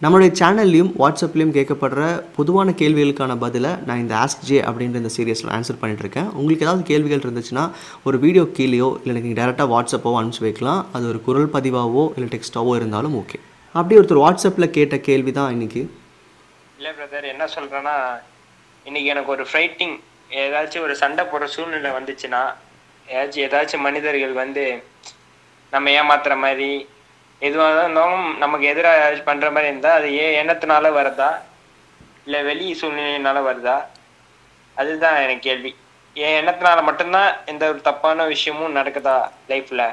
நம்மளுடைய சேனல்லையும் வாட்ஸ்அப்லேயும் கேட்கப்படுற பொதுவான கேள்விகளுக்கான பதிலை நான் இந்த ஆஸ்க் ஜே அப்படின்ற இந்த சீரியஸில் ஆன்சர் பண்ணிட்டு இருக்கேன் உங்களுக்கு ஏதாவது கேள்விகள் இருந்துச்சுன்னா ஒரு வீடியோ கீழேயோ இல்லை நீங்கள் டேரெக்டாக வாட்ஸ்அப்போ அனுப்பிச்சு வைக்கலாம் அது ஒரு குரல் பதிவாவோ இல்லை டெக்ஸ்ட்டாவோ இருந்தாலும் ஓகே அப்படி ஒருத்தர் வாட்ஸ்அப்பில் கேட்ட கேள்வி தான் இன்றைக்கி இல்லை பிரதர் என்ன சொல்கிறேன்னா இன்னைக்கு எனக்கு ஒரு ஃப்ரைட்டிங் ஏதாச்சும் ஒரு சண்டை போடுற சூழ்நிலை வந்துச்சுன்னா ஏதாச்சும் ஏதாச்சும் மனிதர்கள் வந்து நம்ம ஏமாத்துற மாதிரி எதுவாக இருந்தாலும் நமக்கு எதிராக ஏதாச்சும் பண்ணுற மாதிரி இருந்தால் அது ஏன் எண்ணத்தினால வருதா இல்லை வெளி சூழ்நிலையினால வருதா அதுதான் எனக்கு கேள்வி என் எண்ணத்தினால மட்டும்தான் எந்த ஒரு தப்பான விஷயமும் நடக்குதா லைஃப்பில்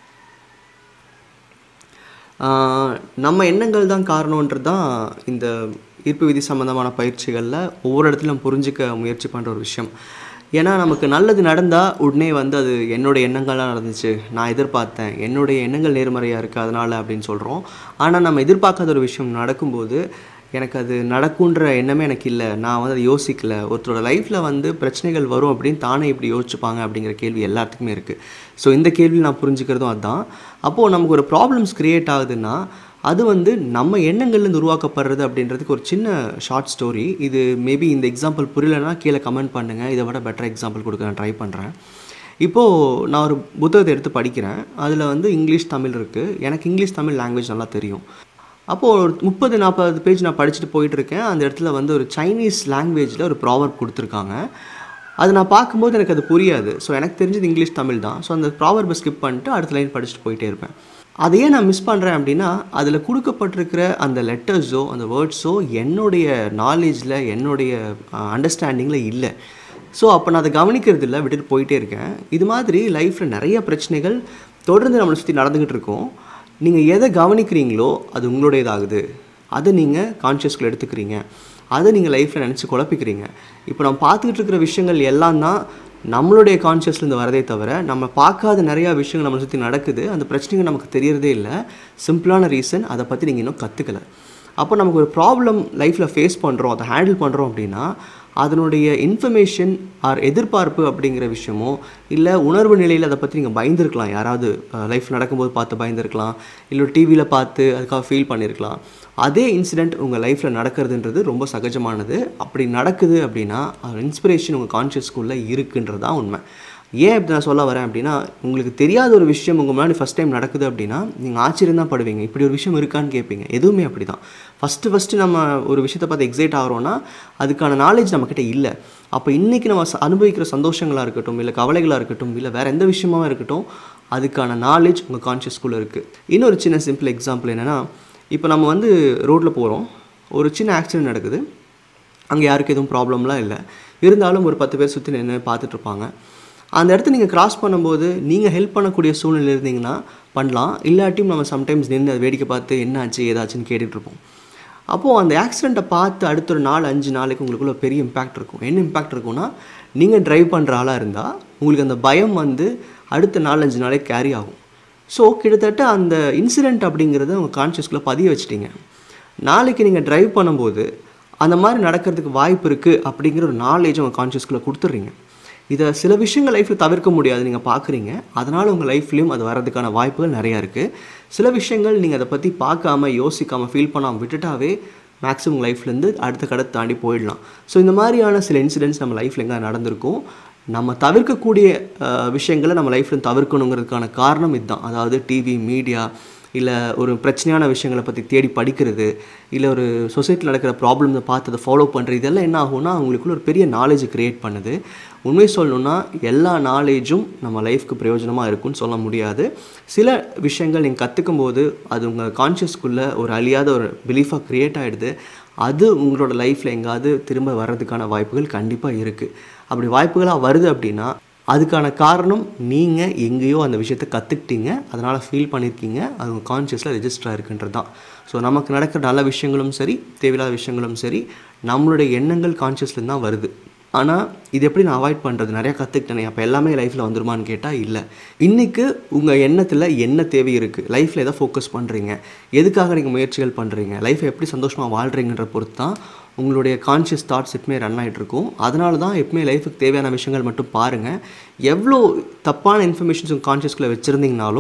ஆஹ் நம்ம எண்ணங்கள் தான் காரணன்றது தான் இந்த ஈர்ப்பு விதி சம்மந்தமான பயிற்சிகளில் ஒவ்வொரு இடத்துலையும் புரிஞ்சிக்க முயற்சி பண்ணுற ஒரு விஷயம் ஏன்னா நமக்கு நல்லது நடந்தால் உடனே வந்து அது என்னுடைய எண்ணங்கள்லாம் நடந்துச்சு நான் எதிர்பார்த்தேன் என்னுடைய எண்ணங்கள் நேர்மறையாக இருக்குது அதனால் அப்படின்னு சொல்கிறோம் ஆனால் நம்ம எதிர்பார்க்காத ஒரு விஷயம் நடக்கும்போது எனக்கு அது நடக்குன்ற எண்ணமே எனக்கு இல்லை நான் வந்து அதை யோசிக்கல ஒருத்தரோட லைஃப்பில் வந்து பிரச்சனைகள் வரும் அப்படின்னு தானே இப்படி யோசிச்சுப்பாங்க அப்படிங்கிற கேள்வி எல்லாத்துக்குமே இருக்குது ஸோ இந்த கேள்வி நான் புரிஞ்சுக்கிறதும் அதுதான் அப்போது நமக்கு ஒரு ப்ராப்ளம்ஸ் க்ரியேட் ஆகுதுன்னா அது வந்து நம்ம எண்ணங்கள்லேருந்து உருவாக்கப்படுறது அப்படின்றதுக்கு ஒரு சின்ன ஷார்ட் ஸ்டோரி இது மேபி இந்த எக்ஸாம்பிள் புரியலன்னா கீழே கமெண்ட் பண்ணுங்கள் இதை விட பெட்டர் எக்ஸாம்பிள் கொடுக்க நான் ட்ரை பண்ணுறேன் இப்போது நான் ஒரு புத்தகத்தை எடுத்து படிக்கிறேன் அதில் வந்து இங்கிலீஷ் தமிழ் இருக்குது எனக்கு இங்கிலீஷ் தமிழ் லாங்குவேஜ் நல்லா தெரியும் அப்போது ஒரு முப்பது நாற்பது பேஜ் நான் படிச்சுட்டு போயிட்டு இருக்கேன் அந்த இடத்துல வந்து ஒரு சைனீஸ் லாங்குவேஜில் ஒரு ப்ராவர்ப் கொடுத்துருக்காங்க அது நான் பார்க்கும்போது எனக்கு அது புரியாது ஸோ எனக்கு தெரிஞ்சது இங்கிலீஷ் தமிழ் தான் ஸோ அந்த ப்ராவர்பை ஸ்கிப் பண்ணிட்டு அடுத்த லைன் படிச்சுட்டு போயிட்டே இருப்பேன் அதையே நான் மிஸ் பண்ணுறேன் அப்படின்னா அதில் கொடுக்கப்பட்டிருக்கிற அந்த லெட்டர்ஸோ அந்த வேர்ட்ஸோ என்னுடைய நாலேஜில் என்னுடைய அண்டர்ஸ்டாண்டிங்கில் இல்லை ஸோ அப்போ நான் அதை கவனிக்கிறது இல்லை விட்டுட்டு போயிட்டே இருக்கேன் இது மாதிரி லைஃப்பில் நிறைய பிரச்சனைகள் தொடர்ந்து நம்மளை சுற்றி நடந்துக்கிட்டு இருக்கோம் நீங்கள் எதை கவனிக்கிறீங்களோ அது உங்களுடையதாகுது அதை நீங்கள் கான்ஷியஸ்குள்ளே எடுத்துக்கிறீங்க அதை நீங்கள் லைஃப்பில் நினச்சி குழப்பிக்கிறீங்க இப்போ நம்ம பார்த்துக்கிட்டு இருக்கிற விஷயங்கள் எல்லாம் தான் நம்மளுடைய கான்ஷியஸ்லேருந்து வரதே தவிர நம்ம பார்க்காத நிறையா விஷயங்கள் நம்மளை சுற்றி நடக்குது அந்த பிரச்சனைகள் நமக்கு தெரியறதே இல்லை சிம்பிளான ரீசன் அதை பற்றி நீங்கள் இன்னும் கற்றுக்கல அப்போ நமக்கு ஒரு ப்ராப்ளம் லைஃப்பில் ஃபேஸ் பண்ணுறோம் அதை ஹேண்டில் பண்ணுறோம் அப்படின்னா அதனுடைய இன்ஃபர்மேஷன் ஆர் எதிர்பார்ப்பு அப்படிங்கிற விஷயமோ இல்லை உணர்வு நிலையில் அதை பற்றி நீங்கள் பயந்துருக்கலாம் யாராவது லைஃப் நடக்கும்போது பார்த்து பயந்துருக்கலாம் இல்லை டிவியில் பார்த்து அதுக்காக ஃபீல் பண்ணியிருக்கலாம் அதே இன்சிடெண்ட் உங்கள் லைஃப்பில் நடக்கிறதுன்றது ரொம்ப சகஜமானது அப்படி நடக்குது அப்படின்னா அது இன்ஸ்பிரேஷன் உங்கள் கான்ஷியஸ்குள்ளே இருக்குன்றது தான் உண்மை ஏன் இப்படி நான் சொல்ல வரேன் அப்படின்னா உங்களுக்கு தெரியாத ஒரு விஷயம் உங்கள் முன்னாடி ஃபஸ்ட் டைம் நடக்குது அப்படின்னா நீங்கள் ஆச்சரியம் தான் படுவீங்க இப்படி ஒரு விஷயம் இருக்கான்னு கேட்பீங்க எதுவுமே அப்படி தான் ஃபஸ்ட்டு ஃபஸ்ட்டு நம்ம ஒரு விஷயத்தை பார்த்து எக்ஸைட் ஆகிறோன்னா அதுக்கான நாலேஜ் நம்மக்கிட்ட இல்லை அப்போ இன்றைக்கி நம்ம ச- அனுபவிக்கிற சந்தோஷங்களாக இருக்கட்டும் இல்லை கவலைகளாக இருக்கட்டும் இல்லை வேறு எந்த விஷயமாவும் இருக்கட்டும் அதுக்கான நாலேஜ் உங்கள் கான்ஷியஸ்குள்ளே இருக்குது இன்னொரு சின்ன சிம்பிள் எக்ஸாம்பிள் என்னென்னா இப்போ நம்ம வந்து ரோட்டில் போகிறோம் ஒரு சின்ன ஆக்சிடென்ட் நடக்குது அங்கே யாருக்கும் எதுவும் ப்ராப்ளம்லாம் இல்லை இருந்தாலும் ஒரு பத்து பேர் சுற்றி நின்று பார்த்துட்ருப்பாங்க அந்த இடத்த நீங்கள் கிராஸ் பண்ணும்போது நீங்கள் ஹெல்ப் பண்ணக்கூடிய சூழ்நிலை இருந்தீங்கன்னா பண்ணலாம் இல்லாட்டியும் நம்ம சம்டைம்ஸ் நின்று அதை வேடிக்கை பார்த்து என்ன ஆச்சு ஏதாச்சுன்னு கேட்டுட்ருப்போம் அப்போது அந்த ஆக்சிடெண்ட்டை பார்த்து அடுத்த ஒரு நாலு அஞ்சு நாளைக்கு உங்களுக்குள்ள பெரிய இம்பேக்ட் இருக்கும் என்ன இம்பேக்ட் இருக்கும்னா நீங்கள் டிரைவ் பண்ணுற ஆளாக இருந்தால் உங்களுக்கு அந்த பயம் வந்து அடுத்த நாலஞ்சு நாளைக்கு கேரி ஆகும் ஸோ கிட்டத்தட்ட அந்த இன்சிடெண்ட் அப்படிங்கிறத உங்கள் கான்ஷியஸ்குள்ளே பதிய வச்சிட்டீங்க நாளைக்கு நீங்கள் டிரைவ் பண்ணும்போது அந்த மாதிரி நடக்கிறதுக்கு வாய்ப்பு இருக்குது அப்படிங்கிற ஒரு நாலேஜ் உங்கள் கான்ஷியஸ்குள்ளே கொடுத்துட்றீங்க இதை சில விஷயங்கள் லைஃப்பில் தவிர்க்க முடியாது நீங்கள் பார்க்குறீங்க அதனால் உங்கள் லைஃப்லேயும் அது வர்றதுக்கான வாய்ப்புகள் நிறையா இருக்குது சில விஷயங்கள் நீங்கள் அதை பற்றி பார்க்காம யோசிக்காமல் ஃபீல் பண்ணாமல் விட்டுட்டாவே மேக்ஸிமம் லைஃப்லேருந்து அடுத்த கடத்தை தாண்டி போயிடலாம் ஸோ இந்த மாதிரியான சில இன்சிடென்ட்ஸ் நம்ம லைஃப்பில் எங்கே நடந்திருக்கும் நம்ம தவிர்க்கக்கூடிய அஹ், விஷயங்களை நம்ம லைஃப்பில் தவிர்க்கணுங்கிறதுக்கான காரணம் இதுதான் அதாவது டிவி மீடியா இல்லை ஒரு பிரச்சனையான விஷயங்களை பற்றி தேடி படிக்கிறது இல்லை ஒரு சொசைட்டியில் நடக்கிற ப்ராப்ளம்ஸை பார்த்து அதை ஃபாலோ பண்ணுறது இதெல்லாம் என்ன ஆகும்னா அவங்களுக்குள்ள ஒரு பெரிய நாலேஜ் க்ரியேட் பண்ணுது உண்மை சொல்லணும்னா எல்லா நாலேஜும் நம்ம லைஃப்க்கு பிரயோஜனமாக இருக்கும்னு சொல்ல முடியாது சில விஷயங்கள் நீங்கள் கற்றுக்கும் போது அது உங்கள் கான்ஷியஸ்குள்ளே ஒரு அழியாத ஒரு பிலீஃபாக க்ரியேட் ஆகிடுது அது உங்களோட லைஃப்பில் எங்காவது திரும்ப வர்றதுக்கான வாய்ப்புகள் கண்டிப்பாக இருக்குது அப்படி வாய்ப்புகளாக வருது அப்படின்னா அதுக்கான காரணம் நீங்கள் எங்கேயோ அந்த விஷயத்தை கற்றுக்கிட்டீங்க அதனால் ஃபீல் பண்ணியிருக்கீங்க அது உங்கள் கான்ஷியஸில் ரெஜிஸ்டர் ஆகிருக்குன்றது தான் ஸோ நமக்கு நடக்கிற நல்ல விஷயங்களும் சரி தேவையில்லாத விஷயங்களும் சரி நம்மளுடைய எண்ணங்கள் கான்ஷியஸ்லேருந்து தான் வருது ஆனால் இது எப்படி நான் அவாய்ட் பண்ணுறது நிறையா கற்றுக்கிட்டேனே அப்போ எல்லாமே லைஃப்பில் வந்துருமான்னு கேட்டால் இல்லை இன்றைக்கு உங்கள் எண்ணத்தில் என்ன தேவை இருக்குது லைஃப்பில் எதை ஃபோக்கஸ் பண்ணுறீங்க எதுக்காக நீங்கள் முயற்சிகள் பண்ணுறீங்க லைஃப்பை எப்படி சந்தோஷமாக வாழ்கிறீங்கன்ற பொறுத்து தான் உங்களுடைய கான்ஷியஸ் தாட்ஸ் எப்பவுமே ரன் ஆகிட்டு இருக்கும் அதனால தான் எப்பவுமே லைஃபுக்கு தேவையான விஷயங்கள் மட்டும் பாருங்கள் எவ்வளோ தப்பான இன்ஃபர்மேஷன்ஸ் உங்கள் கான்ஷியஸ்குள்ளே வச்சுருந்தீங்கனாலும்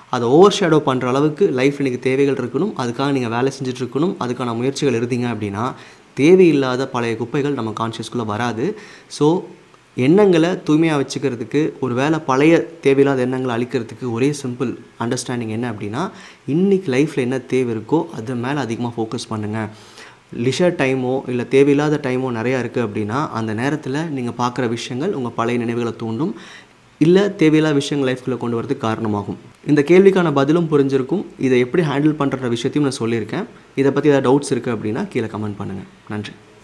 அதை ஓவர் ஷேடோ பண்ணுற அளவுக்கு லைஃப் இன்றைக்கி தேவைகள் இருக்கணும் அதுக்காக நீங்கள் வேலை செஞ்சுட்டு இருக்கணும் அதுக்கான முயற்சிகள் இருந்தீங்க அப்படின்னா தேவையில்லாத பழைய குப்பைகள் நம்ம கான்ஷியஸ்குள்ளே வராது ஸோ எண்ணங்களை தூய்மையாக வச்சுக்கிறதுக்கு ஒரு வேளை பழைய தேவையில்லாத எண்ணங்களை அழிக்கிறதுக்கு ஒரே சிம்பிள் அண்டர்ஸ்டாண்டிங் என்ன அப்படின்னா இன்றைக்கி லைஃப்பில் என்ன தேவை இருக்கோ அது மேலே அதிகமாக ஃபோக்கஸ் பண்ணுங்கள் லிஷர் டைமோ இல்லை தேவையில்லாத டைமோ நிறையா இருக்குது அப்படின்னா அந்த நேரத்தில் நீங்கள் பார்க்குற விஷயங்கள் உங்கள் பழைய நினைவுகளை தூண்டும் இல்லை தேவையில்லாத விஷயங்கள் லைஃப்குள்ளே கொண்டு வரதுக்கு காரணமாகும் இந்த கேள்விக்கான பதிலும் புரிஞ்சிருக்கும் இதை எப்படி ஹேண்டில் பண்ணுற விஷயத்தையும் நான் சொல்லியிருக்கேன் இதை பற்றி ஏதாவது டவுட்ஸ் இருக்குது அப்படின்னா கீழே கமெண்ட் பண்ணுங்கள் நன்றி